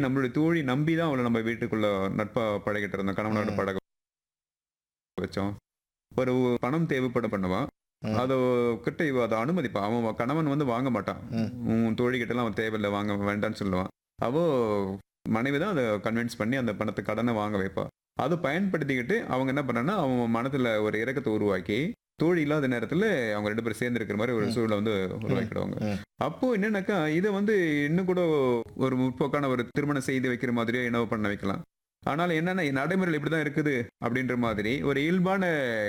நம்மளுடைய தோழி நம்பி தான் அவளை நம்ம வீட்டுக்குள்ள நட்பா பழகிட்டு இருந்தோம் கணவனோட ம். பழக வச்சோம் ஒரு பணம் தேவைப்பட பண்ணுவான் ம். அதை கிட்ட இவ அதை அனுமதிப்பா அவன் கணவன் வந்து வாங்க மாட்டான் ம். உன் தோழி கிட்ட எல்லாம் அவன் தேவையில்லை வாங்க வேண்டாம்னு சொல்லுவான் அவோ மனைவி தான் அதை கன்வின்ஸ் பண்ணி அந்த பணத்தை கடனை வாங்க வைப்பா அதை பயன்படுத்திக்கிட்டு அவங்க என்ன பண்ணாங்கன்னா அவன் மனத்துல ஒரு இறக்கத்தை உருவாக்கி தோழி இல்லாத நேரத்துல அவங்க ரெண்டு பேரும் சேர்ந்து இருக்கிற மாதிரி ஒரு ம். சூழலை வந்து உருவாக்கிடுவாங்க ம். அப்போ என்னன்னாக்கா இதை வந்து இன்னும் கூட ஒரு முற்போக்கான ஒரு திருமணம் செய்து வைக்கிற மாதிரியோ என்னவோ பண்ண வைக்கலாம் ஆனால் என்னன்னா நடைமுறையில் இப்படிதான் இருக்குது அப்படின்ற மாதிரி ஒரு இயல்பான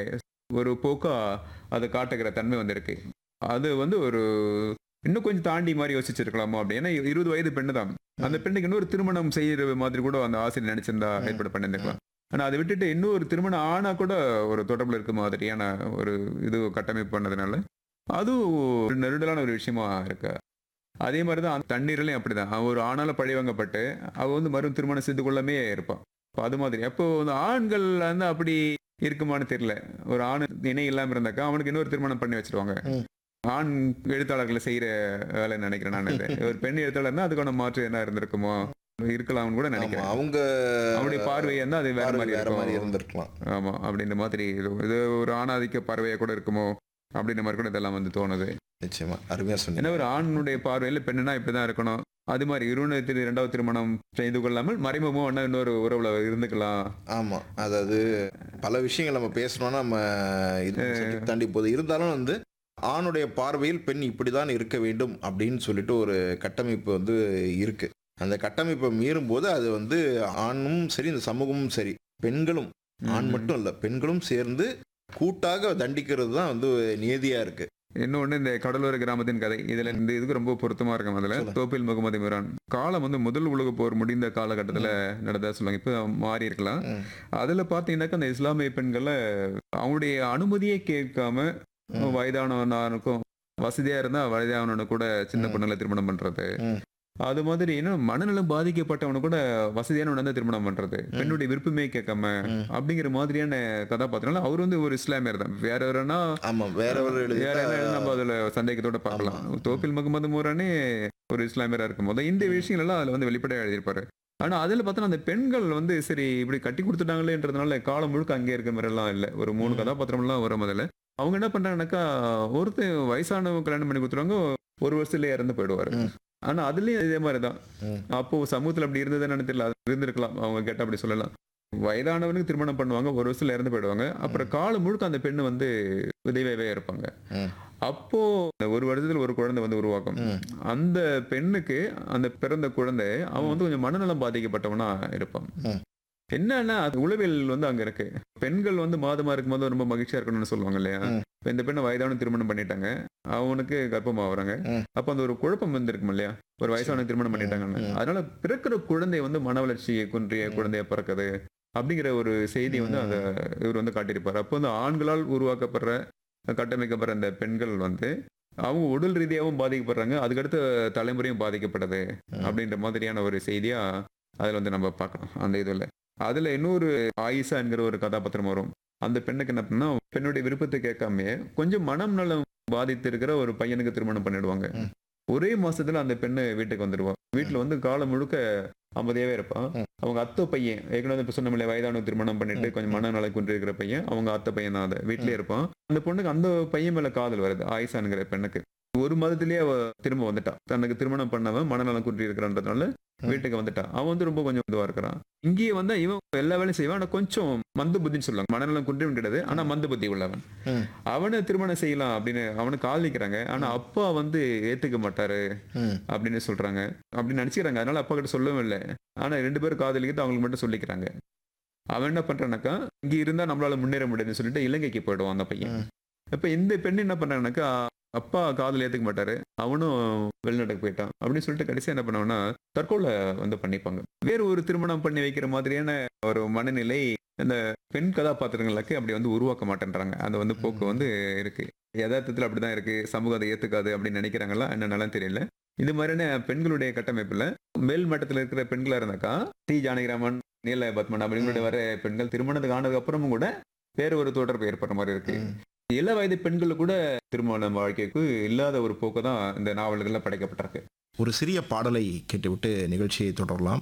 ஒரு போக்கா அதை காட்டுகிற தன்மை வந்து இருக்கு அது வந்து ஒரு இன்னும் கொஞ்சம் தாண்டி மாதிரி யோசிச்சிருக்கலாமோ அப்படி ஏன்னா இருபது வயது பெண்ணு தான் அந்த பெண்ணுக்கு இன்னொரு திருமணம் செய்யற மாதிரி கூட அந்த ஆசிரியர் நினைச்சிருந்தா ம். ஏற்பாடு பண்ணியிருக்கலாம் ஆனா அதை விட்டுட்டு இன்னொரு திருமணம் ஆனா கூட ஒரு தொடர்புல இருக்க மாதிரியான ஒரு இது கட்டமைப்பு பண்ணதுனால அதுவும் ஒரு நெருடலான ஒரு விஷயமா இருக்கு அதே மாதிரி தான் அந்த தண்ணீர்லையும் அப்படிதான் அவன் ஒரு ஆணால பழிவாங்கப்பட்டு அவ வந்து மறு திருமணம் செய்து கொள்ளாமே இருப்பான் அப்ப அது மாதிரி அப்போ இந்த ஆண்கள் வந்து அப்படி இருக்குமான்னு தெரியல ஒரு ஆண் இணை இல்லாம இருந்தாக்கா அவனுக்கு இன்னொரு திருமணம் பண்ணி வச்சிருவாங்க ம். ஆண் எழுத்தாளர்களை செய்யற வேலை நினைக்கிறேன் நான் இது. ஒரு பெண் எழுத்தாளர்னா அதுக்கான மாற்று என்ன இருந்திருக்குமோ இருக்கலாம்னு கூட ஆமா, நினைக்கிறேன் அவங்க அவருடைய பார்வை இருந்தா அது வேற பார்வை மாதிரி வேற மாதிரி இருக்கும் இருந்திருக்கலாம் ஆமா அப்படின்ற மாதிரி இது- இது ஒரு ஆணாதிக்க பார்வையா கூட இருக்குமோ அப்படின்ற மாதிரி கூட இதெல்லாம் வந்து தோணுது நிச்சயமா அருமையா சொன்னீங்க ஏன்னா ஒரு ஆணுடைய பார்வையில பெண்ணுனா இப்படிதான் இருக்கணும் அது மாதிரி இருவனத்தில் இரண்டாவது திருமணம் செய்து கொள்ளாமல் மறைமுகமா ஒண்ணா இன்னொரு உறவுல இருந்துக்கலாம் ஆமா அதாவது பல விஷயங்கள் நம்ம பேசணும்னா நம்ம இது subject தாண்டி போகுது இருந்தாலும் வந்து ஆணுடைய பார்வையில் பெண் இப்படிதான் இருக்க வேண்டும் அப்படின்னு சொல்லிட்டு ஒரு கட்டமைப்பு வந்து இருக்கு அந்த கட்டமைப்பை மீறும் போது அது வந்து ஆணும் சரி இந்த சமூகமும் சரி பெண்களும் ஆண் மட்டும் இல்ல பெண்களும் சேர்ந்து கூட்டாக தண்டிக்கிறது தான் வந்து நியதியா இருக்கு இன்னொன்னு இந்த கடலோர கிராமத்தின் கதை இதுல இந்த இதுக்கு ரொம்ப பொருத்தமா இருக்கும் அதுல சொல்லுங்க. தோப்பில் முகமது மிரான் காலம் வந்து முதல் உலக போர் முடிந்த காலகட்டத்துல நடந்ததா சொல்லுவாங்க இப்ப மாறி இருக்கலாம் ம். அதுல பாத்தீங்கன்னாக்கா அந்த இஸ்லாமிய பெண்களை அவங்களுடைய அனுமதியே கேட்காம ம். வயதானவனாருக்கும் வசதியா இருந்தா வயதானவனு கூட சின்ன ம். பொண்ணுல திருமணம் பண்றது ம். அது மாதிரி இன்னும் மனநலம் பாதிக்கப்பட்டவனு கூட வசதியானவன் தான் திருமணம் பண்றது பெண்ணுடைய விருப்பமே கேட்காம ம். அப்படிங்கிற மாதிரியான கதாபாத்திரம் அவர் வந்து ஒரு இஸ்லாமியர் தான் வேற வேறனா ஆமா வேற ஒரு வேற என்ன எழுதி நம்ம அதுல சந்தேகத்தோட பார்க்கலாம் ஆமா. தோப்பில் முகமது மூரானே ஒரு இஸ்லாமியரா இருக்கும் போது இந்த விஷயங்கள் எல்லாம் அதுல வந்து வெளிப்படையா எழுதியிருப்பாரு ஆனா அதுல பார்த்தா அந்த பெண்கள் வந்து சரி இப்படி கட்டி கொடுத்துட்டாங்களேன்றதுனால காலம் முழுக்க அங்கே இருக்க மாதிரி எல்லாம் இல்ல ஒரு மூணு ம். கதாபாத்திரம் எல்லாம் வரும் அதுல அவங்க என்ன பண்றாங்கன்னாக்கா ஒருத்தன் வயசானவங்க கல்யாணம் பண்ணி கொடுத்துருவாங்க ஒரு வருஷத்துல இறந்து போயிடுவாரு ம். ஆனா அதுலயும் இதே மாதிரிதான் ம். அப்போ சமூகத்துல அப்படி இருந்ததுன்னு தெரியல அது இருந்திருக்கலாம் அவங்க கேட்ட அப்படி சொல்லலாம் வயதானவனுக்கு திருமணம் பண்ணுவாங்க ஒரு வருஷத்துல இறந்து போயிடுவாங்க அப்புறம் காலம் முழுக்க அந்த பெண்ணு வந்து விதைவாவே இருப்பாங்க ம். அப்போ இந்த ஒரு வருடத்துல ஒரு குழந்தை வந்து உருவாக்கும் ம். அந்த பெண்ணுக்கு அந்த பிறந்த குழந்தை அவன் வந்து கொஞ்சம் மனநலம் பாதிக்கப்பட்டவனா இருப்பான் ம். என்னன்னா அது உளவியல் வந்து அங்க இருக்கு பெண்கள் வந்து மாதமா இருக்கும்போது ரொம்ப மகிழ்ச்சியா இருக்கணும்னு சொல்லுவாங்க இல்லையா ம். இப்ப இந்த பெண்ணை வயதான திருமணம் பண்ணிட்டாங்க அவனுக்கு கர்ப்பமா வராங்க ம். அப்ப அந்த ஒரு குழப்பம் வந்து இருக்கும் இல்லையா ஒரு வயசான திருமணம் பண்ணிட்டாங்கன்னு ம். அதனால பிறக்கிற குழந்தை வந்து மன வளர்ச்சியை குன்றிய ம். குழந்தைய பிறக்குது அப்படிங்கிற ஒரு செய்தி வந்து அந்த இவர் வந்து காட்டியிருப்பார் அப்போ வந்து ஆண்களால் உருவாக்கப்படுற கட்டமைக்கப்படுற அந்த பெண்கள் வந்து அவங்க உடல் ரீதியாகவும் பாதிக்கப்படுறாங்க அதுக்கடுத்த தலைமுறையும் பாதிக்கப்படுது ம். அப்படின்ற மாதிரியான ஒரு செய்தியா அதுல வந்து நம்ம பார்க்கலாம் அந்த இதுல அதுல இன்னொரு ஆயிஷா என்கிற ஒரு கதாபாத்திரம் வரும் அந்த பெண்ணுக்கு என்ன பண்ணா பெண்ணுடைய விருப்பத்தை கேட்காம கொஞ்சம் மனம் நலம் பாதித்து இருக்கிற ஒரு பையனுக்கு திருமணம் பண்ணிடுவாங்க ம். ஒரே மாசத்துல அந்த பெண்ணு வீட்டுக்கு வந்துடுவா வீட்டுல வந்து காலம் முழுக்க அமைதியாவே இருப்பான் ம். அவங்க அத்தை பையன் ஏற்கனவே இப்ப சொன்னோம்ல வயதான திருமணம் பண்ணிட்டு ம். கொஞ்சம் மனநல குன்றி இருக்கிற பையன் அவங்க அத்தை பையன் தான் அதை வீட்லயே இருப்பான் அந்த பொண்ணுக்கு அந்த பையன் மேல காதல் வருது ஆயிஷாங்கிற பெண்ணுக்கு ஒரு மாதத்திலேயே அவ திரும்ப வந்துட்டா தனக்கு திருமணம் பண்ணவன் மனநலம் குன்றி இருக்கிறன்றதுனால ம். வீட்டுக்கு வந்துட்டா அவன் வந்து ரொம்ப கொஞ்சம் இதுவா இருக்கிறான் இங்கேயே வந்தா இவன் எல்லா வேலையும் செய்வான் ஆனா கொஞ்சம் மந்த புத்தின்னு சொல்லுவாங்க மனநலம் குன்றியும் கிடையாது ஆனா மந்த புத்தி உள்ளவன் ம். அவனை திருமணம் செய்யலாம் அப்படின்னு அவனுக்கு காதலிக்கிறாங்க ஆனா அப்பா வந்து ஏத்துக்க மாட்டாரு ம். அப்படின்னு சொல்றாங்க அப்படின்னு நினைச்சுக்கிறாங்க அதனால அப்பா கிட்ட சொல்லவும் இல்லை ஆனா ரெண்டு பேரும் காதலிக்கிறது அவங்களுக்கு மட்டும் சொல்லிக்கிறாங்க அவன் என்ன பண்றானாக்கா இங்க இருந்தா நம்மளால முன்னேற முடியாதுன்னு சொல்லிட்டு இலங்கைக்கு போயிடுவான் அந்த பையன் ம். இப்ப இந்த பெண் என்ன பண்றானாக்கா அப்பா காதல் ஏத்துக்க மாட்டாரு அவனும் வெளிநாட்டுக்கு போயிட்டான் அப்படின்னு சொல்லிட்டு கடைசியா என்ன பண்ணுவான்னா தற்கொலை வந்து பண்ணிப்பாங்க வேறு ஒரு திருமணம் பண்ணி வைக்கிற மாதிரியான ஒரு மனநிலை இந்த பெண் கதாபாத்திரங்களுக்கு அப்படி வந்து உருவாக்க மாட்டேன்றாங்க அந்த வந்து போக்கு வந்து இருக்கு யதார்த்தத்தில் அப்படிதான் இருக்கு சமூகம் அதை ஏத்துக்காது அப்படின்னு நினைக்கிறாங்களா என்னன்னாலும் தெரியல இது மாதிரியான பெண்களுடைய கட்டமைப்புல மேல் மட்டத்தில் இருக்கிற பெண்களா இருந்தாக்கா டி ஜானகிராமன் நீல பத்மன் அப்படிங்களுடைய வர பெண்கள் திருமணத்துக்கு ஆனதுக்கு அப்புறமும் கூட வேற ஒரு தொடர்பு ஏற்படுற மாதிரி இருக்கு ம். இள வயது பெண்கள் கூட திருமண வாழ்க்கைக்கு இல்லாத ஒரு போக்கு தான் இந்த நாவல்கள்ல படைக்கப்பட்டிருக்கு ஒரு சிறிய பாடலை கேட்டுவிட்டு நிகழ்ச்சியை தொடரலாம்